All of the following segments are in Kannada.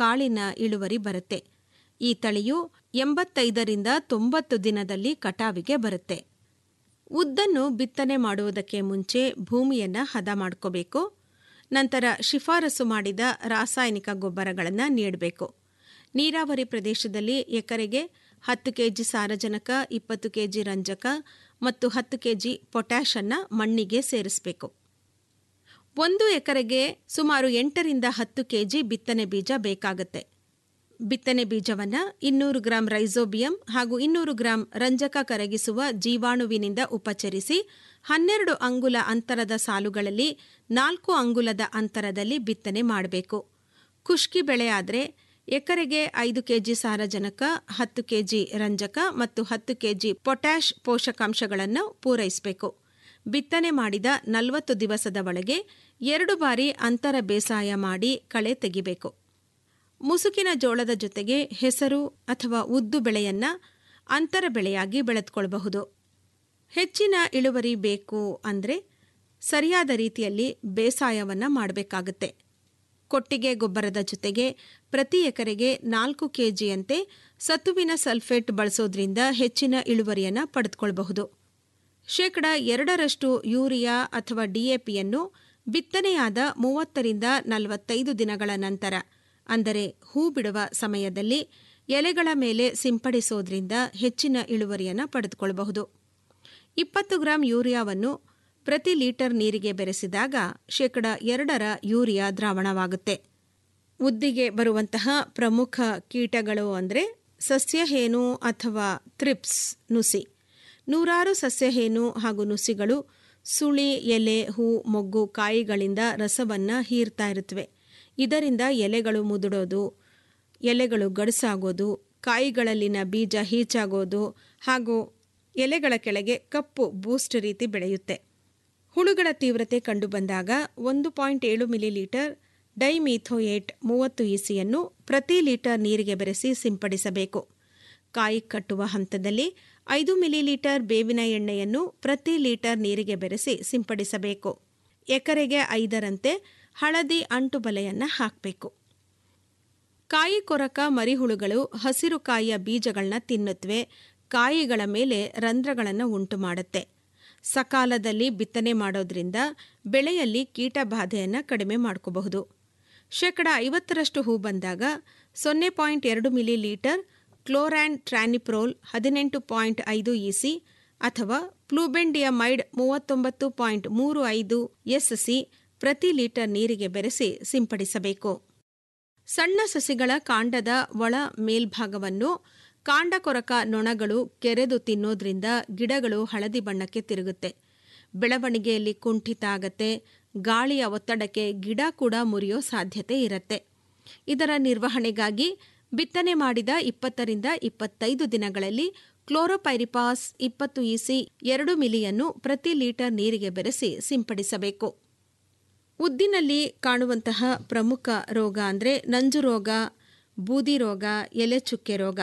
ಕಾಳಿನ ಇಳುವರಿ ಬರುತ್ತೆ ಈ ತಳಿಯು ಎಂಬತ್ತೈದರಿಂದ ತೊಂಬತ್ತು ದಿನದಲ್ಲಿ ಕಟಾವಿಗೆ ಬರುತ್ತೆ ಉದ್ದನ್ನು ಬಿತ್ತನೆ ಮಾಡುವುದಕ್ಕೆ ಮುಂಚೆ ಭೂಮಿಯನ್ನ ಹದ ಮಾಡ್ಕೋಬೇಕು ನಂತರ ಶಿಫಾರಸು ಮಾಡಿದ ರಾಸಾಯನಿಕ ಗೊಬ್ಬರಗಳನ್ನು ನೀಡಬೇಕು ನೀರಾವರಿ ಪ್ರದೇಶದಲ್ಲಿ ಎಕರೆಗೆ ಹತ್ತು ಕೆಜಿ ಸಾರಜನಕ ಇಪ್ಪತ್ತು ಕೆಜಿ ರಂಜಕ ಮತ್ತು ಹತ್ತು ಕೆಜಿ ಪೊಟ್ಯಾಷ್ ಅನ್ನ ಮಣ್ಣಿಗೆ ಸೇರಿಸಬೇಕು ಒಂದು ಎಕರೆಗೆ ಸುಮಾರು ಎಂಟರಿಂದ ಹತ್ತು ಕೆಜಿ ಬಿತ್ತನೆ ಬೀಜ ಬೇಕಾಗುತ್ತೆ ಬಿತ್ತನೆ ಬೀಜವನ್ನ ಇನ್ನೂರು ಗ್ರಾಂ ರೈಸೋಬಿಯಂ ಹಾಗೂ ಇನ್ನೂರು ಗ್ರಾಂ ರಂಜಕ ಕರಗಿಸುವ ಜೀವಾಣುವಿನಿಂದ ಉಪಚರಿಸಿ ಹನ್ನೆರಡು ಅಂಗುಲ ಅಂತರದ ಸಾಲುಗಳಲ್ಲಿ ನಾಲ್ಕು ಅಂಗುಲದ ಅಂತರದಲ್ಲಿ ಬಿತ್ತನೆ ಮಾಡಬೇಕು ಖುಷ್ಕಿ ಬೆಳೆ ಆದರೆ ಎಕರೆಗೆ ಐದು ಕೆಜಿ ಸಾರಜನಕ ಹತ್ತು ಕೆಜಿ ರಂಜಕ ಮತ್ತು ಹತ್ತು ಕೆಜಿ ಪೊಟ್ಯಾಷ್ ಪೋಷಕಾಂಶಗಳನ್ನು ಪೂರೈಸಬೇಕು ಬಿತ್ತನೆ ಮಾಡಿದ ನಲವತ್ತು ದಿವಸದ ಒಳಗೆ ಎರಡು ಬಾರಿ ಅಂತರ ಬೇಸಾಯ ಮಾಡಿ ಕಳೆ ತೆಗಿಬೇಕು ಮುಸುಕಿನ ಜೋಳದ ಜೊತೆಗೆ ಹೆಸರು ಅಥವಾ ಉದ್ದು ಬೆಳೆಯನ್ನ ಅಂತರ ಬೆಳೆಯಾಗಿ ಬೆಳೆದುಕೊಳ್ಳಬಹುದು ಹೆಚ್ಚಿನ ಇಳುವರಿ ಬೇಕು ಅಂದರೆ ಸರಿಯಾದ ರೀತಿಯಲ್ಲಿ ಬೇಸಾಯವನ್ನು ಮಾಡಬೇಕಾಗುತ್ತೆ ಕೊಟ್ಟಿಗೆ ಗೊಬ್ಬರದ ಜೊತೆಗೆ ಪ್ರತಿ ಎಕರೆಗೆ ನಾಲ್ಕು ಕೆಜಿಯಂತೆ ಸತುವಿನ ಸಲ್ಫೇಟ್ ಬಳಸೋದ್ರಿಂದ ಹೆಚ್ಚಿನ ಇಳುವರಿಯನ್ನು ಪಡೆದುಕೊಳ್ಳಬಹುದು ಶೇಕಡ ಎರಡರಷ್ಟು ಯೂರಿಯಾ ಅಥವಾ ಡಿಎಪಿಯನ್ನು ಬಿತ್ತನೆಯಾದ ಮೂವತ್ತರಿಂದ ನಲವತ್ತೈದು ದಿನಗಳ ನಂತರ ಅಂದರೆ ಹೂ ಬಿಡುವ ಸಮಯದಲ್ಲಿ ಎಲೆಗಳ ಮೇಲೆ ಸಿಂಪಡಿಸೋದ್ರಿಂದ ಹೆಚ್ಚಿನ ಇಳುವರಿಯನ್ನು ಪಡೆದುಕೊಳ್ಳಬಹುದು ಇಪ್ಪತ್ತು ಗ್ರಾಂ ಯೂರಿಯಾವನ್ನು ಪ್ರತಿ ಲೀಟರ್ ನೀರಿಗೆ ಬೆರೆಸಿದಾಗ ಶೇಕಡ ಎರಡರ ಯೂರಿಯಾ ದ್ರಾವಣವಾಗುತ್ತೆ ಉದ್ದಿಗೆ ಬರುವಂತಹ ಪ್ರಮುಖ ಕೀಟಗಳು ಅಂದರೆ ಸಸ್ಯಹೇನು ಅಥವಾ ಥ್ರಿಪ್ಸ್ ನುಸಿ ನೂರಾರು ಸಸ್ಯಹೇನು ಹಾಗೂ ನುಸಿಗಳು ಸುಳಿ ಎಲೆ ಹೂ ಮೊಗ್ಗು ಕಾಯಿಗಳಿಂದ ರಸವನ್ನು ಹೀರ್ತಾ ಇರುತ್ತವೆ ಇದರಿಂದ ಎಲೆಗಳು ಮುದುಡೋದು ಎಲೆಗಳು ಗಡಸಾಗೋದು ಕಾಯಿಗಳಲ್ಲಿನ ಬೀಜ ಹೀಚಾಗೋದು ಹಾಗೂ ಎಲೆಗಳ ಕೆಳಗೆ ಕಪ್ಪು ಬೂಸ್ಟ್ ರೀತಿ ಬೆಳೆಯುತ್ತೆ ಹುಳುಗಳ ತೀವ್ರತೆ ಕಂಡುಬಂದಾಗ ಒಂದು ಪಾಯಿಂಟ್ ಏಳು ಮಿಲಿಲೀಟರ್ ಡೈಮೀಥೋಯೇಟ್ ಮೂವತ್ತು ಇಸಿಯನ್ನು ಪ್ರತಿ ಲೀಟರ್ ನೀರಿಗೆ ಬೆರೆಸಿ ಸಿಂಪಡಿಸಬೇಕು ಕಾಯಿ ಕಟ್ಟುವ ಹಂತದಲ್ಲಿ ಐದು ಮಿಲಿಲೀಟರ್ ಬೇವಿನ ಎಣ್ಣೆಯನ್ನು ಪ್ರತಿ ಲೀಟರ್ ನೀರಿಗೆ ಬೆರೆಸಿ ಸಿಂಪಡಿಸಬೇಕು ಎಕರೆಗೆ ಐದರಂತೆ ಹಳದಿ ಅಂಟು ಬಲೆಯನ್ನು ಹಾಕಬೇಕು ಕಾಯಿ ಕೊರಕ ಮರಿಹುಳುಗಳು ಹಸಿರು ಕಾಯಿಯ ಬೀಜಗಳನ್ನ ತಿನ್ನುತ್ತವೆ ಕಾಯಿಗಳ ಮೇಲೆ ರಂಧ್ರಗಳನ್ನು ಉಂಟು ಮಾಡುತ್ತೆ ಸಕಾಲದಲ್ಲಿ ಬಿತ್ತನೆ ಮಾಡೋದ್ರಿಂದ ಬೆಳೆಯಲ್ಲಿ ಕೀಟ ಬಾಧೆಯನ್ನು ಕಡಿಮೆ ಮಾಡ್ಕೋಬಹುದು ಶೇಕಡ ಐವತ್ತರಷ್ಟು ಹೂ ಬಂದಾಗ ಸೊನ್ನೆ ಪಾಯಿಂಟ್ ಎರಡು ಮಿಲಿ ಲೀಟರ್ ಕ್ಲೋರ್ಯಾನ್ ಟ್ರಾನಿಪ್ರೋಲ್ ಹದಿನೆಂಟು ಪಾಯಿಂಟ್ ಐದು ಇಸಿ ಅಥವಾ ಪ್ಲೂಬೆಂಡಿಯಮೈಡ್ ಮೂವತ್ತೊಂಬತ್ತು ಪಾಯಿಂಟ್ ಮೂರು ಐದು ಎಸ್ಸಿ ಪ್ರತಿ ಲೀಟರ್ ನೀರಿಗೆ ಬೆರೆಸಿ ಸಿಂಪಡಿಸಬೇಕು ಸಣ್ಣ ಸಸಿಗಳ ಕಾಂಡದ ಒಳ ಮೇಲ್ಭಾಗವನ್ನು ಕಾಂಡ ಕೊರಕ ನೊಣಗಳು ಕೆರೆದು ತಿನ್ನೋದ್ರಿಂದ ಗಿಡಗಳು ಹಳದಿ ಬಣ್ಣಕ್ಕೆ ತಿರುಗುತ್ತೆ ಬೆಳವಣಿಗೆಯಲ್ಲಿ ಕುಂಠಿತ ಆಗತ್ತೆ ಗಾಳಿಯ ಒತ್ತಡಕ್ಕೆ ಗಿಡ ಕೂಡ ಮುರಿಯೋ ಸಾಧ್ಯತೆ ಇರುತ್ತೆ ಇದರ ನಿರ್ವಹಣೆಗಾಗಿ ಬಿತ್ತನೆ ಮಾಡಿದ ಇಪ್ಪತ್ತರಿಂದ ಇಪ್ಪತ್ತೈದು ದಿನಗಳಲ್ಲಿ ಕ್ಲೋರೋಪೈರಿಪಾಸ್ ಇಪ್ಪತ್ತು ಇಸಿ ಎರಡು ಮಿಲಿಯನ್ನು ಪ್ರತಿ ಲೀಟರ್ ನೀರಿಗೆ ಬೆರೆಸಿ ಸಿಂಪಡಿಸಬೇಕು ಉದ್ದಿನಲ್ಲಿ ಕಾಣುವಂತಹ ಪ್ರಮುಖ ರೋಗ ಅಂದರೆ ನಂಜು ರೋಗ ಬೂದಿ ರೋಗ ಎಲೆ ಚುಕ್ಕೆ ರೋಗ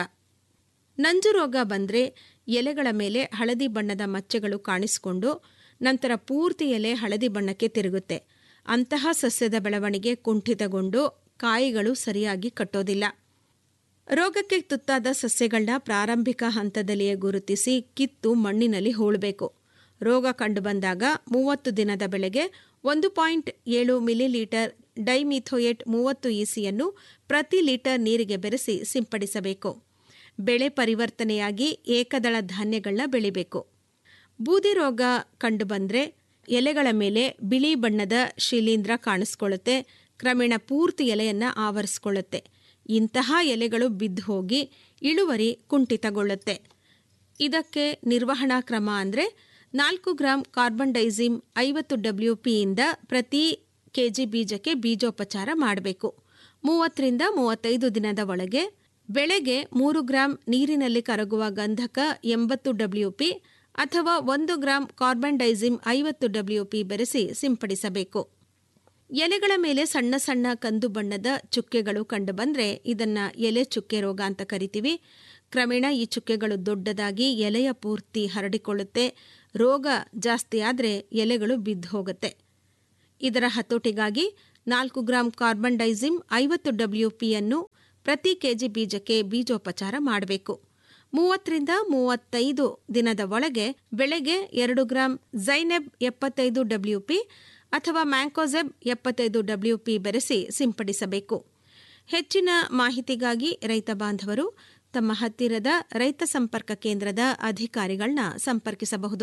ನಂಜು ರೋಗ ಬಂದರೆ ಎಲೆಗಳ ಮೇಲೆ ಹಳದಿ ಬಣ್ಣದ ಮಚ್ಚೆಗಳು ಕಾಣಿಸಿಕೊಂಡು ನಂತರ ಪೂರ್ತಿ ಎಲೆ ಹಳದಿ ಬಣ್ಣಕ್ಕೆ ತಿರುಗುತ್ತೆ ಅಂತಹ ಸಸ್ಯದ ಬೆಳವಣಿಗೆ ಕುಂಠಿತಗೊಂಡು ಕಾಯಿಗಳು ಸರಿಯಾಗಿ ಕಟ್ಟೋದಿಲ್ಲ ರೋಗಕ್ಕೆ ತುತ್ತಾದ ಸಸ್ಯಗಳನ್ನ ಪ್ರಾರಂಭಿಕ ಹಂತದಲ್ಲಿಯೇ ಗುರುತಿಸಿ ಕಿತ್ತು ಮಣ್ಣಿನಲ್ಲಿ ಹೂಳಬೇಕು ರೋಗ ಕಂಡುಬಂದಾಗ ಮೂವತ್ತು ದಿನದ ಬೆಳೆಗೆ ಒಂದು ಪಾಯಿಂಟ್ ಏಳು ಮಿಲಿಲೀಟರ್ ಡೈಮಿಥೋಯೇಟ್ ಮೂವತ್ತು ಇಸಿಯನ್ನು ಪ್ರತಿ ಲೀಟರ್ ನೀರಿಗೆ ಬೆರೆಸಿ ಸಿಂಪಡಿಸಬೇಕು ಬೆಳೆ ಪರಿವರ್ತನೆಯಾಗಿ ಏಕದಳ ಧಾನ್ಯಗಳನ್ನ ಬೆಳಿಬೇಕು ಬೂದಿ ರೋಗ ಕಂಡುಬಂದ್ರೆ ಎಲೆಗಳ ಮೇಲೆ ಬಿಳಿ ಬಣ್ಣದ ಶಿಲೀಂಧ್ರ ಕಾಣಿಸ್ಕೊಳ್ಳುತ್ತೆ ಕ್ರಮೇಣ ಪೂರ್ತಿ ಎಲೆಯನ್ನ ಆವರಿಸ್ಕೊಳ್ಳುತ್ತೆ ಇಂತಹ ಎಲೆಗಳು ಬಿದ್ದು ಹೋಗಿ ಇಳುವರಿ ಕುಂಠಿತಗೊಳ್ಳುತ್ತೆ ಇದಕ್ಕೆ ನಿರ್ವಹಣಾ ಕ್ರಮ ಅಂದರೆ ನಾಲ್ಕು ಗ್ರಾಂ ಕಾರ್ಬನ್ ಡೈಸಿಮ್ ಐವತ್ತು ಡಬ್ಲ್ಯೂ ಪಿಯಿಂದ ಪ್ರತಿ ಕೆಜಿ ಬೀಜಕ್ಕೆ ಬೀಜೋಪಚಾರ ಮಾಡಬೇಕು ಮೂವತ್ತರಿಂದ ಮೂವತ್ತೈದು ದಿನದ ಒಳಗೆ ಬೆಳೆಗೆ ಮೂರು ಗ್ರಾಂ ನೀರಿನಲ್ಲಿ ಕರಗುವ ಗಂಧಕ ಎಂಬತ್ತು ಡಬ್ಲ್ಯೂ ಪಿ ಅಥವಾ ಒಂದು ಗ್ರಾಂ ಕಾರ್ಬನ್ ಡೈಸಿಮ್ ಐವತ್ತು ಡಬ್ಲ್ಯೂ ಪಿ ಬೆರೆಸಿ ಸಿಂಪಡಿಸಬೇಕು ಎಲೆಗಳ ಮೇಲೆ ಸಣ್ಣ ಸಣ್ಣ ಕಂದು ಬಣ್ಣದ ಚುಕ್ಕೆಗಳು ಕಂಡುಬಂದ್ರೆ ಇದನ್ನ ಎಲೆ ಚುಕ್ಕೆ ರೋಗ ಅಂತ ಕರಿತೀವಿ ಕ್ರಮೇಣ ಈ ಚುಕ್ಕೆಗಳು ದೊಡ್ಡದಾಗಿ ಎಲೆಯ ಪೂರ್ತಿ ಹರಡಿಕೊಳ್ಳುತ್ತೆ ರೋಗ ಜಾಸ್ತಿ ಆದರೆ ಎಲೆಗಳು ಬಿದ್ದು ಹೋಗುತ್ತೆ ಇದರ ಹತೋಟಿಗಾಗಿ ನಾಲ್ಕು ಗ್ರಾಂ ಕಾರ್ಬನ್ ಡೈಸಿಮ್ ಐವತ್ತು ಡಬ್ಲ್ಯೂಪಿಯನ್ನು ಪ್ರತಿ ಕೆಜಿ ಬೀಜಕ್ಕೆ ಬೀಜೋಪಚಾರ ಮಾಡಬೇಕು ಮೂವತ್ತರಿಂದ ಮೂವತ್ತೈದು ದಿನದ ಒಳಗೆ ಬೆಳೆಗೆ ಎರಡು ಗ್ರಾಂ ಝೈನೆಬ್ ಎಪ್ಪತ್ತೈದು ಡಬ್ಲ್ಯೂಪಿ ಅಥವಾ ಮ್ಯಾಂಕೋಸೆಬ್ ಎಪ್ಪತ್ತೈದು ಡಬ್ಲ್ಯೂಪಿ ಬೆರೆಸಿ ಸಿಂಪಡಿಸಬೇಕು ಹೆಚ್ಚಿನ ಮಾಹಿತಿಗಾಗಿ ರೈತ ಬಾಂಧವರು ತಮ್ಮ ಹತ್ತಿರದ ರೈತ ಸಂಪರ್ಕ ಕೇಂದ್ರದ ಅಧಿಕಾರಿಗಳನ್ನ ಸಂಪರ್ಕಿಸಬಹುದು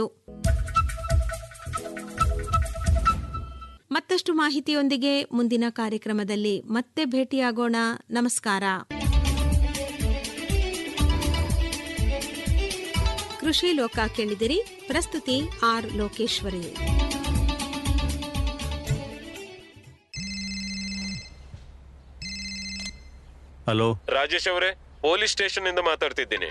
ಮತ್ತಷ್ಟು ಮಾಹಿತಿಯೊಂದಿಗೆ ಮುಂದಿನ ಕಾರ್ಯಕ್ರಮದಲ್ಲಿ ಮತ್ತೆ ಭೇಟಿಯಾಗೋಣ ನಮಸ್ಕಾರ ಕೃಷಿ ಲೋಕ ಕೇಳಿದಿರಿ ಪ್ರಸ್ತುತಿ ಆರ್ ಲೋಕೇಶ್ವರಿ ಹಲೋ ರಾಜೇಶ್ ಅವರೇ ಪೊಲೀಸ್ ಸ್ಟೇಷನ್ ಇಂದ ಮಾತಾಡ್ತಿದ್ದೀನಿ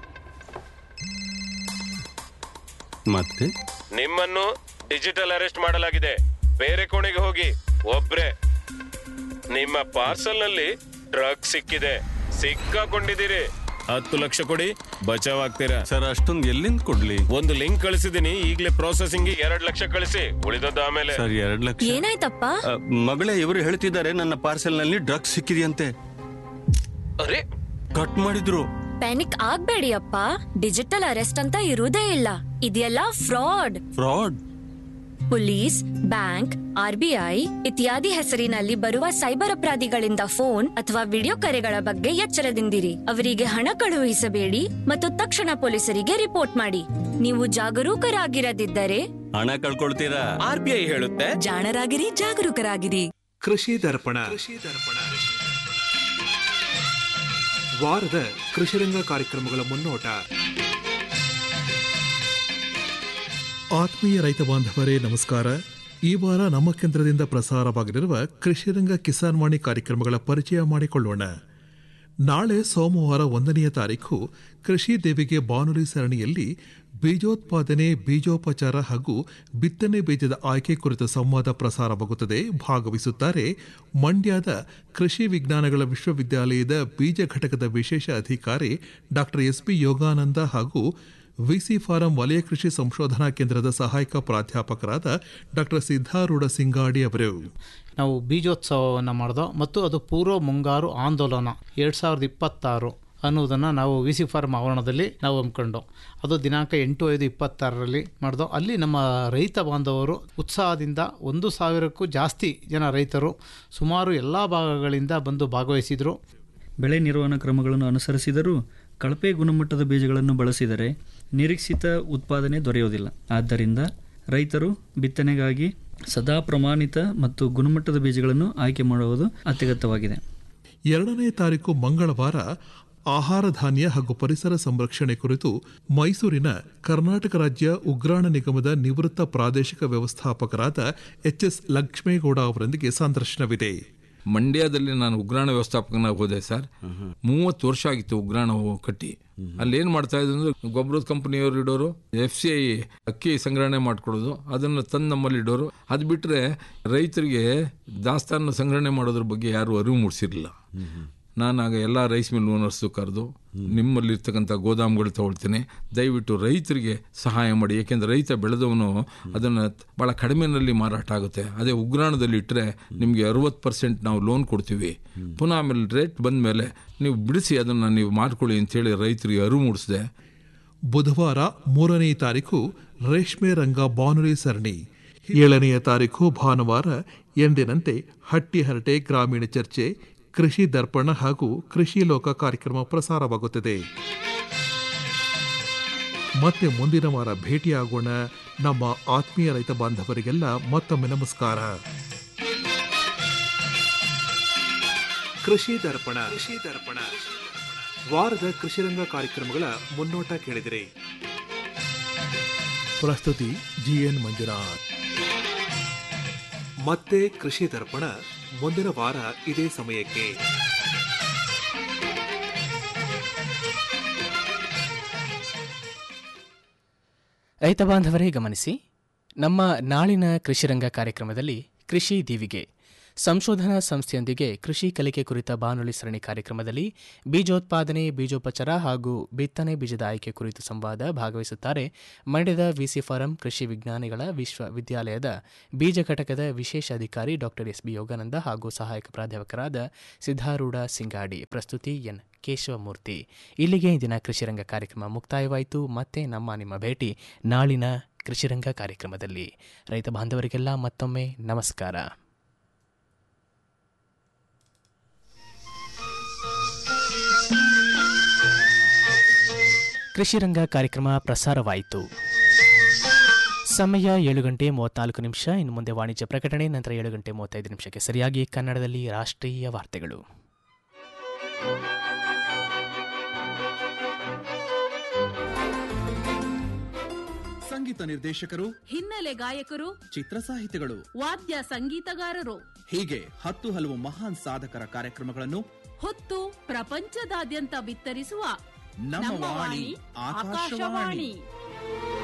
ಮತ್ತೆ ನಿಮ್ಮನ್ನು ಡಿಜಿಟಲ್ ಅರೆಸ್ಟ್ ಮಾಡಲಾಗಿದೆ ಬೇರೆ ಕೋಣೆಗೆ ಹೋಗಿ ಒಬ್ರೆ ನಿಮ್ಮ ಪಾರ್ಸಲ್ ನಲ್ಲಿ ಡ್ರಗ್ ಸಿಕ್ಕಿದೆ ಸಿಕ್ಕಾಕೊಂಡಿದ್ದೀರಿ ಹತ್ತು ಲಕ್ಷ ಕೊಡಿ ಬಚಾವ್ ಆಗ್ತೀರಾ ಸರ್ ಅಷ್ಟೊಂದು ಎಲ್ಲಿಂದ ಕೊಡ್ಲಿ ಒಂದು ಲಿಂಕ್ ಕಳಿಸಿದೀನಿ ಈಗಲೇ ಪ್ರೊಸೆಸಿಂಗ್ ಎರಡ್ ಲಕ್ಷ ಕಳಿಸಿ ಉಳಿದದ್ದು ಆಮೇಲೆ ಸರ್ ಎರಡ್ ಲಕ್ಷ ಏನಾಯ್ತಪ್ಪ ಅ, ಮಗಳೇ ಇವರು ಹೇಳ್ತಿದ್ದಾರೆ ನನ್ನ ಪಾರ್ಸೆಲ್ ನಲ್ಲಿ ಡ್ರಗ್ಸ್ ಸಿಕ್ಕಿದೆಯಂತೆ ಅರೆ ಕಟ್ ಮಾಡಿದ್ರು ಪ್ಯಾನಿಕ್ ಆಗ್ಬೇಡಿ ಅಪ್ಪ ಡಿಜಿಟಲ್ ಅರೆಸ್ಟ್ ಅಂತ ಇರುವುದೇ ಇಲ್ಲ ಇದೆಲ್ಲ fraud fraud police bank RBI ಇತ್ಯಾದಿ ಹೆಸರಿನಲ್ಲಿ ಬರುವ ಸೈಬರ್ ಅಪರಾಧಿಗಳಿಂದ ಫೋನ್ ಅಥವಾ ವಿಡಿಯೋ ಕರೆಗಳ ಬಗ್ಗೆ ಎಚ್ಚರದಿಂದಿರಿ ಅವರಿಗೆ ಹಣ ಕಳುಹಿಸಬೇಡಿ ಮತ್ತು ತಕ್ಷಣ ಪೊಲೀಸರಿಗೆ ರಿಪೋರ್ಟ್ ಮಾಡಿ ನೀವು ಜಾಗರೂಕರಾಗಿರದಿದ್ದರೆ ಹಣ ಕಳ್ಕೊಳ್ತೀರಾ ಆರ್ ಬಿ ಐ ಹೇಳುತ್ತೆ ಜಾಣರಾಗಿರಿ ಜಾಗರೂಕರಾಗಿರಿ ಕೃಷಿ ದರ್ಪಣ ಕೃಷಿ ದರ್ಪಣ ವಾರದ ಕೃಷಿರಂಗ ಕಾರ್ಯಕ್ರಮಗಳ ಮುನ್ನೋಟ ಆತ್ಮೀಯ ರೈತ ಬಾಂಧವರೇ ನಮಸ್ಕಾರ ಈ ವಾರ ನಮ್ಮ ಕೇಂದ್ರದಿಂದ ಪ್ರಸಾರವಾಗಲಿರುವ ಕೃಷಿರಂಗ ಕಿಸಾನ್ ವಾಣಿ ಕಾರ್ಯಕ್ರಮಗಳ ಪರಿಚಯ ಮಾಡಿಕೊಳ್ಳೋಣ ನಾಳೆ ಸೋಮವಾರ ಒಂದನೆಯ ತಾರೀಕು ಕೃಷಿ ದೇವಿಗೆ ಬಾನುಲಿ ಸರಣಿಯಲ್ಲಿ ಬೀಜೋತ್ಪಾದನೆ ಬೀಜೋಪಚಾರ ಹಾಗೂ ಬಿತ್ತನೆ ಬೀಜದ ಆಯ್ಕೆ ಕುರಿತ ಸಂವಾದ ಪ್ರಸಾರವಾಗುತ್ತದೆ ಭಾಗವಹಿಸುತ್ತಾರೆ ಮಂಡ್ಯದ ಕೃಷಿ ವಿಜ್ಞಾನಗಳ ವಿಶ್ವವಿದ್ಯಾಲಯದ ಬೀಜ ಘಟಕದ ವಿಶೇಷ ಅಧಿಕಾರಿ ಡಾಕ್ಟರ್ ಎಸ್ ಪಿ ಯೋಗಾನಂದ ಹಾಗೂ ವಿಸಿ ಫಾರಂ ವಲಯ ಕೃಷಿ ಸಂಶೋಧನಾ ಕೇಂದ್ರದ ಸಹಾಯಕ ಪ್ರಾಧ್ಯಾಪಕರಾದ ಡಾಕ್ಟರ್ ಸಿದ್ಧಾರೂಢ ಸಿಂಗಾಡಿ ಅವರು ನಾವು ಬೀಜೋತ್ಸವವನ್ನು ಮಾಡಿದೋ ಮತ್ತು ಅದು ಪೂರ್ವ ಮುಂಗಾರು ಆಂದೋಲನ ಎರಡು ಸಾವಿರದ ಇಪ್ಪತ್ತಾರು ಅನ್ನೋದನ್ನು ನಾವು ವಿ ಸಿ ಫಾರ್ಮ್ ಆವರಣದಲ್ಲಿ ನಾವು ಹಮ್ಮಿಕೊಂಡು ಅದು ದಿನಾಂಕ ಎಂಟು ಐದು ಇಪ್ಪತ್ತಾರರಲ್ಲಿ ಮಾಡಿದೋ ಅಲ್ಲಿ ನಮ್ಮ ರೈತ ಬಾಂಧವರು ಉತ್ಸಾಹದಿಂದ ಒಂದು ಸಾವಿರಕ್ಕೂ ಜಾಸ್ತಿ ಜನ ರೈತರು ಸುಮಾರು ಎಲ್ಲ ಭಾಗಗಳಿಂದ ಬಂದು ಭಾಗವಹಿಸಿದರು ಬೆಳೆ ನಿರ್ವಹಣಾ ಕ್ರಮಗಳನ್ನು ಅನುಸರಿಸಿದರೂ ಕಳಪೆ ಗುಣಮಟ್ಟದ ಬೀಜಗಳನ್ನು ಬಳಸಿದರೆ ನಿರೀಕ್ಷಿತ ಉತ್ಪಾದನೆ ದೊರೆಯುವುದಿಲ್ಲ ಆದ್ದರಿಂದ ರೈತರು ಬಿತ್ತನೆಗಾಗಿ ಸದಾ ಪ್ರಮಾಣಿತ ಮತ್ತು ಗುಣಮಟ್ಟದ ಬೀಜಗಳನ್ನು ಆಯ್ಕೆ ಮಾಡುವುದು ಅತ್ಯಗತ್ಯವಾಗಿದೆ ಎರಡನೇ ತಾರೀಕು ಮಂಗಳವಾರ ಆಹಾರ ಧಾನ್ಯ ಹಾಗೂ ಪರಿಸರ ಸಂರಕ್ಷಣೆ ಕುರಿತು ಮೈಸೂರಿನ ಕರ್ನಾಟಕ ರಾಜ್ಯ ಉಗ್ರಾಣ ನಿಗಮದ ನಿವೃತ್ತ ಪ್ರಾದೇಶಿಕ ವ್ಯವಸ್ಥಾಪಕರಾದ ಎಚ್ ಎಸ್ ಲಕ್ಷ್ಮೇಗೌಡ ಅವರೊಂದಿಗೆ ಸಂದರ್ಶನವಿದೆ ಮಂಡ್ಯದಲ್ಲಿ ನಾನು ಉಗ್ರಾಣ ವ್ಯವಸ್ಥಾಪಕನಾಗಿ ಹೋದೆ ಸರ್ ಮೂವತ್ತು ವರ್ಷ ಆಗಿತ್ತು ಉಗ್ರಾಣ ಹೋ- ಕಟ್ಟಿ ಅಲ್ಲಿ ಏನ್ ಮಾಡ್ತಾ ಇದ್ರು ಅಂದ್ರೆ ಗೊಬ್ಬರದ ಕಂಪನಿಯವರು ಇಡೋರು ಎಫ್ ಸಿ ಐ ಅಕ್ಕಿ ಸಂಗ್ರಹಣೆ ಮಾಡ್ಕೊಡೋದು ಅದನ್ನ ತಂದು ನಮ್ಮಲ್ಲಿ ಇಡೋರು ಅದು ಬಿಟ್ರೆ ರೈತರಿಗೆ ದಾಸ್ತಾನು ಸಂಗ್ರಹಣೆ ಮಾಡೋದ್ರ ಬಗ್ಗೆ ಯಾರು ಅರಿವು ಮೂಡಿಸಿರ್ಲಿಲ್ಲ ನಾನು ಆಗ ಎಲ್ಲ ರೈಸ್ ಮಿಲ್ ಓನರ್ಸು ಕರೆದು ನಿಮ್ಮಲ್ಲಿ ಇರ್ತಕ್ಕಂಥ ಗೋದಾಮುಗಳು ತಗೊಳ್ತೀನಿ ದಯವಿಟ್ಟು ರೈತರಿಗೆ ಸಹಾಯ ಮಾಡಿ ಏಕೆಂದರೆ ರೈತ ಬೆಳೆದವನು ಅದನ್ನು ಭಾಳ ಕಡಿಮೆನಲ್ಲಿ ಮಾರಾಟ ಆಗುತ್ತೆ ಅದೇ ಉಗ್ರಾಣದಲ್ಲಿ ಇಟ್ಟರೆ ನಿಮಗೆ ಅರವತ್ತು ಪರ್ಸೆಂಟ್ ನಾವು ಲೋನ್ ಕೊಡ್ತೀವಿ ಪುನಃ ಆಮೇಲೆ ರೇಟ್ ಬಂದ ಮೇಲೆ ನೀವು ಬಿಡಿಸಿ ಅದನ್ನು ನೀವು ಮಾಡ್ಕೊಳ್ಳಿ ಅಂತೇಳಿ ರೈತರಿಗೆ ಅರಿವು ಮೂಡಿಸಿದೆ ಬುಧವಾರ ಮೂರನೇ ತಾರೀಕು ರೇಷ್ಮೆ ರಂಗ ಬಾನುಲಿ ಸರಣಿ ಏಳನೆಯ ತಾರೀಕು ಭಾನುವಾರ ಎಂದಿನಂತೆ ಹಟ್ಟಿ ಹರಟೆ ಗ್ರಾಮೀಣ ಚರ್ಚೆ ಕೃಷಿ ದರ್ಪಣ ಹಾಗೂ ಕೃಷಿ ಲೋಕ ಕಾರ್ಯಕ್ರಮ ಪ್ರಸಾರವಾಗುತ್ತದೆ ಮತ್ತೆ ಮುಂದಿನ ವಾರ ಭೇಟಿಯಾಗೋಣ ನಮ್ಮ ಆತ್ಮೀಯ ರೈತ ಬಾಂಧವರಿಗೆಲ್ಲ ಮತ್ತೊಮ್ಮೆ ನಮಸ್ಕಾರ ಕೃಷಿ ದರ್ಪಣ ಕೃಷಿ ದರ್ಪಣ ವಾರದ ಕೃಷಿರಂಗ ಕಾರ್ಯಕ್ರಮಗಳ ಮುನ್ನೋಟ ಕೇಳಿದಿರಿ ಪ್ರಸ್ತುತಿ ಜಿಎನ್ ಮಂಜುನಾಥ್ ಮತ್ತೆ ಕೃಷಿ ದರ್ಪಣ ಮುಂದಿನ ವಾರ ಇದೇ ಸಮಯಕ್ಕೆ ರೈತ ಬಾಂಧವರೇ ಗಮನಿಸಿ ನಮ್ಮ ನಾಳಿನ ಕೃಷಿರಂಗ ಕಾರ್ಯಕ್ರಮದಲ್ಲಿ ಕೃಷಿ ದೀವಿಗೆ ಸಂಶೋಧನಾ ಸಂಸ್ಥೆಯೊಂದಿಗೆ ಕೃಷಿ ಕಲಿಕೆ ಕುರಿತ ಬಾನುಲಿ ಸರಣಿ ಕಾರ್ಯಕ್ರಮದಲ್ಲಿ ಬೀಜೋತ್ಪಾದನೆ ಬೀಜೋಪಚಾರ ಹಾಗೂ ಬಿತ್ತನೆ ಬೀಜದ ಆಯ್ಕೆ ಕುರಿತು ಸಂವಾದ ಭಾಗವಹಿಸುತ್ತಾರೆ ಮಂಡ್ಯದ ವಿಸಿ ಫಾರಂ ಕೃಷಿ ವಿಜ್ಞಾನಿಗಳ ವಿಶ್ವವಿದ್ಯಾಲಯದ ಬೀಜ ಘಟಕದ ವಿಶೇಷ ಅಧಿಕಾರಿ ಡಾಕ್ಟರ್ ಎಸ್ ಬಿ ಯೋಗಾನಂದ ಹಾಗೂ ಸಹಾಯಕ ಪ್ರಾಧ್ಯಾಪಕರಾದ ಸಿದ್ಧಾರೂಢ ಸಿಂಗಾಡಿ ಪ್ರಸ್ತುತಿ ಎನ್ ಕೇಶವಮೂರ್ತಿ ಇಲ್ಲಿಗೆ ಇಂದಿನ ಕೃಷಿರಂಗ ಕಾರ್ಯಕ್ರಮ ಮುಕ್ತಾಯವಾಯಿತು ಮತ್ತೆ ನಮ್ಮ ನಿಮ್ಮ ಭೇಟಿ ನಾಳಿನ ಕೃಷಿರಂಗ ಕಾರ್ಯಕ್ರಮದಲ್ಲಿ ರೈತ ಬಾಂಧವರಿಗೆಲ್ಲ ಮತ್ತೊಮ್ಮೆ ನಮಸ್ಕಾರ ಕೃಷಿರಂಗ ಕಾರ್ಯಕ್ರಮ ಪ್ರಸಾರವಾಯಿತು ಸಮಯ ಏಳು ಗಂಟೆ ಮೂವತ್ನಾಲ್ಕು ನಿಮಿಷ ಇನ್ನು ಮುಂದೆ ವಾಣಿಜ್ಯ ಪ್ರಕಟಣೆ ನಂತರ ಏಳು ಗಂಟೆ ಮೂವತ್ತೈದು ನಿಮಿಷಕ್ಕೆ ಸರಿಯಾಗಿ ಕನ್ನಡದಲ್ಲಿ ರಾಷ್ಟ್ರೀಯ ವಾರ್ತೆಗಳು ಸಂಗೀತ ನಿರ್ದೇಶಕರು ಹಿನ್ನೆಲೆ ಗಾಯಕರು ಚಿತ್ರ ಸಾಹಿತಿಗಳು ವಾದ್ಯ ಸಂಗೀತಗಾರರು ಹೀಗೆ ಹತ್ತು ಹಲವು ಮಹಾನ್ ಸಾಧಕರ ಕಾರ್ಯಕ್ರಮಗಳನ್ನು ಹೊತ್ತು ಪ್ರಪಂಚದಾದ್ಯಂತ ಬಿತ್ತರಿಸುವ ನಮ್ಮ ವಾಣಿ ಆಕಾಶವಾಣಿ